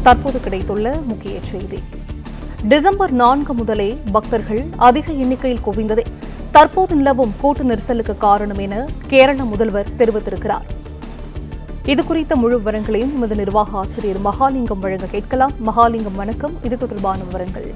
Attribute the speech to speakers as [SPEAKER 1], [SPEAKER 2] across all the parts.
[SPEAKER 1] தற்போது கிடைத்துள்ள முக்கிய செய்தி டிசம்பர் நான்கு முதலே பக்தர்கள் அதிக எண்ணிக்கையில் குவிந்ததே தற்போது நிலவும் கூட்டு நெரிசலுக்கு காரணம் என கேரள முதல்வர் தெரிவித்திருக்கிறார் இது குறித்த முழு விவரங்களையும் எமது நிர்வாக ஆசிரியர் மகாலிங்கம் வழங்க கேட்கலாம் மகாலிங்கம் வணக்கம் இது தொடர்பான விவரங்கள்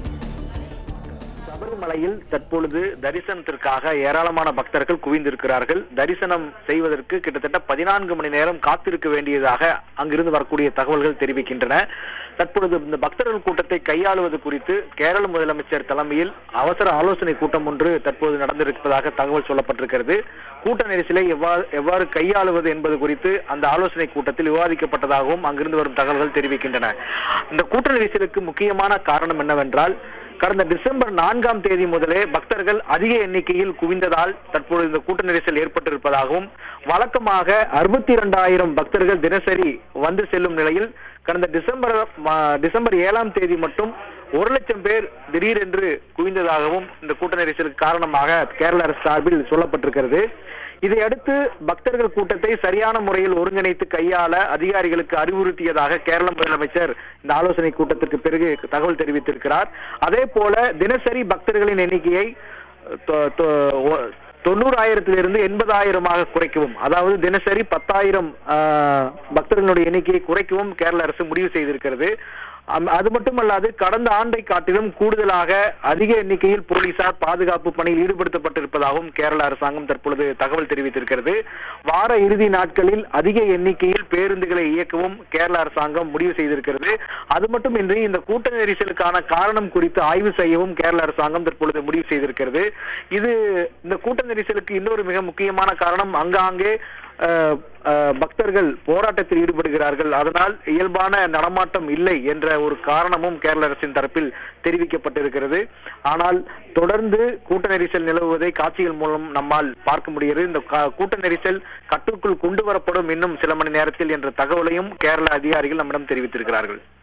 [SPEAKER 2] சபரிமலையில் தற்பொழுது தரிசனத்திற்காக ஏராளமான பக்தர்கள் குவிந்திருக்கிறார்கள் தரிசனம் செய்வதற்கு கிட்டத்தட்ட பதினான்கு மணி நேரம் காத்திருக்க வேண்டியதாக அங்கிருந்து வரக்கூடிய தகவல்கள் தெரிவிக்கின்றன தற்பொழுது இந்த பக்தர்கள் கூட்டத்தை கையாளுவது குறித்து கேரள முதலமைச்சர் தலைமையில் அவசர ஆலோசனை கூட்டம் ஒன்று தற்போது நடந்திருப்பதாக தகவல் சொல்லப்பட்டிருக்கிறது கூட்ட நெரிசலை எவ்வாறு எவ்வாறு கையாளுவது என்பது குறித்து அந்த ஆலோசனை கூட்டத்தில் விவாதிக்கப்பட்டதாகவும் அங்கிருந்து வரும் தகவல்கள் தெரிவிக்கின்றன இந்த கூட்ட நெரிசலுக்கு முக்கியமான காரணம் என்னவென்றால் கடந்த டிசம்பர் நான்காம் தேதி முதலே பக்தர்கள் அதிக எண்ணிக்கையில் குவிந்ததால் தற்பொழுது இந்த கூட்ட நெரிசல் ஏற்பட்டிருப்பதாகவும் வழக்கமாக அறுபத்தி இரண்டாயிரம் பக்தர்கள் தினசரி வந்து செல்லும் நிலையில் கடந்த டிசம்பர் ம- டிசம்பர் ஏழாம் தேதி மட்டும் ஒரு லட்சம் பேர் திடீரென்று குவிந்ததாகவும் இந்த கூட்ட நெரிசலுக்கு காரணமாக கேரள அரசு சார்பில் சொல்லப்பட்டிருக்கிறது இதையடுத்து பக்தர்கள் கூட்டத்தை சரியான முறையில் ஒருங்கிணைத்து கையாள அதிகாரிகளுக்கு அறிவுறுத்தியதாக கேரள முதலமைச்சர் இந்த ஆலோசனை கூட்டத்திற்கு பிறகு தகவல் தெரிவித்திருக்கிறார் அதே போல தினசரி பக்தர்களின் எண்ணிக்கையை தொ- தொ- ஒ- தொண்ணூறாயிரத்திலிருந்து எண்பதாயிரமாக குறைக்கவும் அதாவது தினசரி பத்தாயிரம் ஆஹ், பக்தர்களுடைய எண்ணிக்கையை குறைக்கவும் கேரள அரசு முடிவு செய்திருக்கிறது அம்- அது மட்டுமல்லாது கடந்த ஆண்டை காட்டிலும் கூடுதலாக அதிக எண்ணிக்கையில் போலீசார் பாதுகாப்பு பணியில் ஈடுபடுத்தப்பட்டிருப்பதாகவும் கேரள அரசாங்கம் தற்பொழுது தகவல் தெரிவித்திருக்கிறது வார இறுதி நாட்களில் அதிக எண்ணிக்கையில் பேருந்துகளை இயக்கவும் கேரள அரசாங்கம் முடிவு செய்திருக்கிறது அது மட்டுமின்றி இந்த கூட்ட நெரிசலுக்கான காரணம் குறித்து ஆய்வு செய்யவும் கேரள அரசாங்கம் தற்பொழுது முடிவு செய்திருக்கிறது இது இந்த கூட்ட நெரிசலுக்கு இன்னொரு மிக முக்கியமான காரணம் அங்காங்கே அஹ், அஹ், பக்தர்கள் போராட்டத்தில் ஈடுபடுகிறார்கள் அதனால் இயல்பான நடமாட்டம் இல்லை என்ற ஒரு காரணமும் கேரள அரசின் தரப்பில் தெரிவிக்கப்பட்டிருக்கிறது ஆனால் தொடர்ந்து கூட்ட நெரிசல் நிலவுவதை காட்சிகள் மூலம் நம்மால் பார்க்க முடிகிறது இந்த கா- கூட்ட நெரிசல் கட்டுக்குள் கொண்டு வரப்படும் இன்னும் சில மணி நேரத்தில் என்ற தகவலையும் கேரள அதிகாரிகள் நம்மிடம் தெரிவித்திருக்கிறார்கள்